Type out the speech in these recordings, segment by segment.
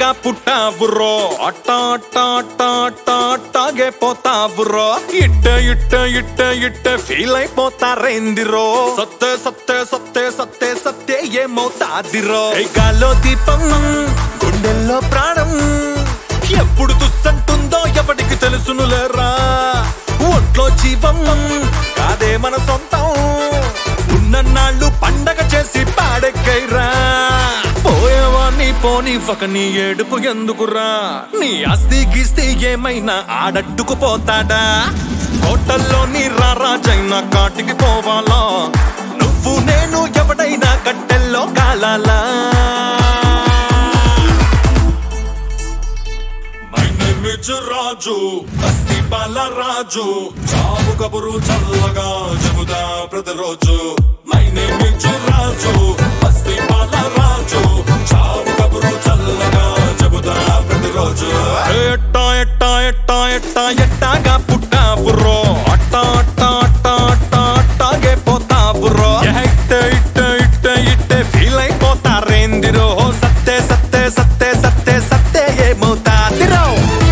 పుట్టావురో అట్టా అట్టా అట్టా అట్టా అట్టాగే పోతావురో ఇట్ట ఇట్ట ఇట్ట ఇట్ట ఫీల్ అయిపోతారేందిరో సత్తే సత్తే సత్తే సత్తే సత్తే ఏమవుతాదిరో ఏ గాల్లో దీపం గుండెల్లో ప్రాణం ఎప్పుడు తుస్సంటుందో ఎవడికి తెలుసునులేరా ఒంట్లో జీవం కాదే మన సొంతం ఉన్నన్నాళ్ళు పండగ చేసి పాడెక్కైరా పోయేవాణ్ణి పోనివ్వక నీ ఏడుపు ఎందుకురా నీ ఆస్తి గీస్తి ఏమైనా ఆడట్టుకు పోతాడా హోటల్లో నీ రారాజైనా కాటికి పోవాలా నువ్వు నేను ఎవడైనా కట్టెల్లో కాలాలా మై నేమ్ ఇస్ రాజు బస్తీ బాలరాజు చావు కబురు చల్లగా చెబుదా ప్రతిరోజు మై నేమ్ ఇస్ రాజు బస్తీ బాలరాజు చావు కబురు చల్లగా చెబుదా ప్రతిరోజు ఎట్టా ఎట్టా ఎట్టా ఎట్టా ఎట్టాగా పుట్టావురో అట్టా అట్టా అట్టా అట్టా అట్టాగే పోతావురో ఇట్ట ఇట్ట ఇట్ట ఇట్టే ఫీల్ అయిపోతారేందిరో సత్తే సత్తే సత్తే సత్తే సత్తే ఏమవుతాదిరో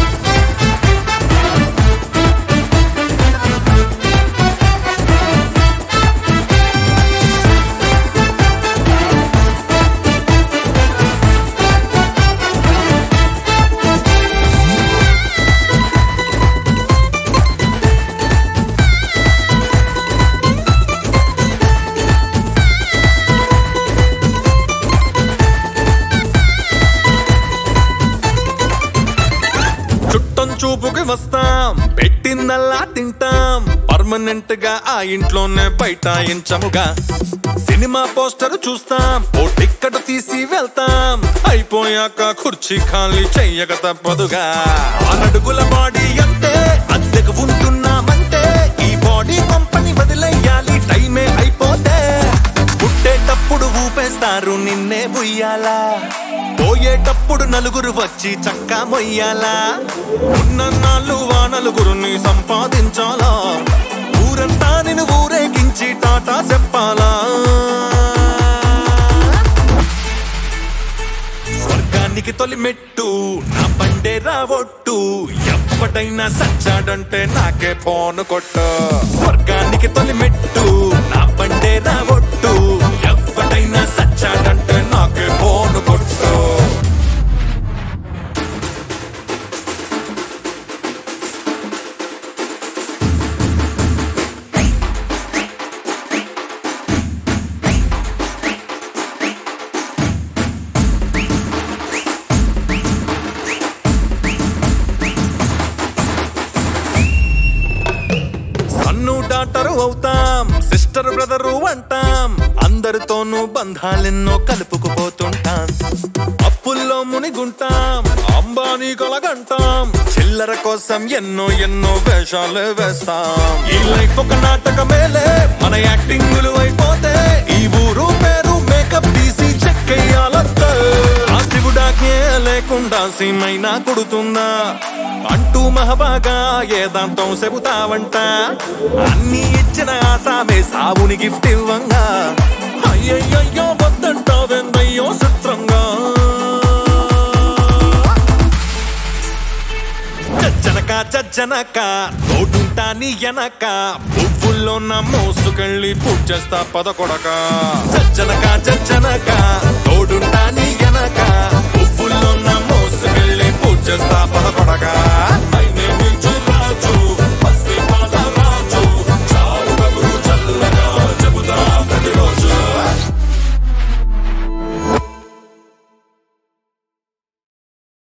చుట్టం చూపుకి వస్తాం పెట్టిందల్లా తింటాం పర్మనెంట్ గా ఆ ఇంట్లోనే బైఠాయించముగా సినిమా పోస్టర్ చూస్తాం ఓ టిక్కెట్ తీసి వెళ్తాం అయిపోయాక కుర్చీ ఖాళీ చెయ్యక తప్పదుగా ఆరడుగుల బాడీ అంటే అద్దెకు ఉంటున్నామంటే ఈ బాడీ కంపెనీ వదిలేయాలి టైమే అయిపోతే పుట్టేటప్పుడు ఊపేస్తారు నిన్నే ఉయ్యాలా పోయేటప్పుడు నలుగురు వచ్చి చక్కా మొయ్యాలా ఉన్న నాళ్ళు ఆ నలుగురిని సంపాదించాలా ఊరంతా నేను ఊరేగించి టాటా చెప్పాలా స్వర్గానికి తొలి మెట్టు నా పండే రావొట్టు ఎప్పటైనా సచ్చాడంటే నాకే ఫోన్ కొట్టు స్వర్గానికి తొలి మెట్టు నా పండే రావొట్టు ఎప్పటైనా సచ్చాడంటే నాకే ఫోన్ కొట్టు సన్ను డాక్టరు అవుతాం సిస్టర్ బ్రదరు అంటాం అందరితోనూ బంధాలెన్నో కలుపుకుపోతుంటాం అప్పుల్లో మునిగుంటాం అంబానీ కలగంటాం చిల్లర కోసం ఎన్నో ఎన్నో వేషాలు వేస్తాం ఈ లైఫ్ ఒక నాటకమేలే మన యాక్టింగులు అయిపోతే ఈ ఊరు పేరు మేకప్ తీసి చెక్ అయ్యాలంతే ఆ శివుడాకే లేకుండా సీమైనా కొడుతుందా అంటూ మహబాగా ఏదాంతం చెబుతావంట అన్ని ఇచ్చిన ఆసామే సావుని గిఫ్ట్ ఇవ్వంగా అయ్యయ్యో వద్దంటావెందయ్యో చిత్రంగా చచ్చనక చచ్చనక తోడుంటా నీ ఎనక పువ్వుల్లో నా మోసుకెళ్ళి పూజ చేస్తా పదకొడక చచ్చనక చచ్చనక తోడుంటా నీ ఎనక పువ్వుల్లో నా మోసుకెళ్ళి పూజ చేస్తా పదకొడక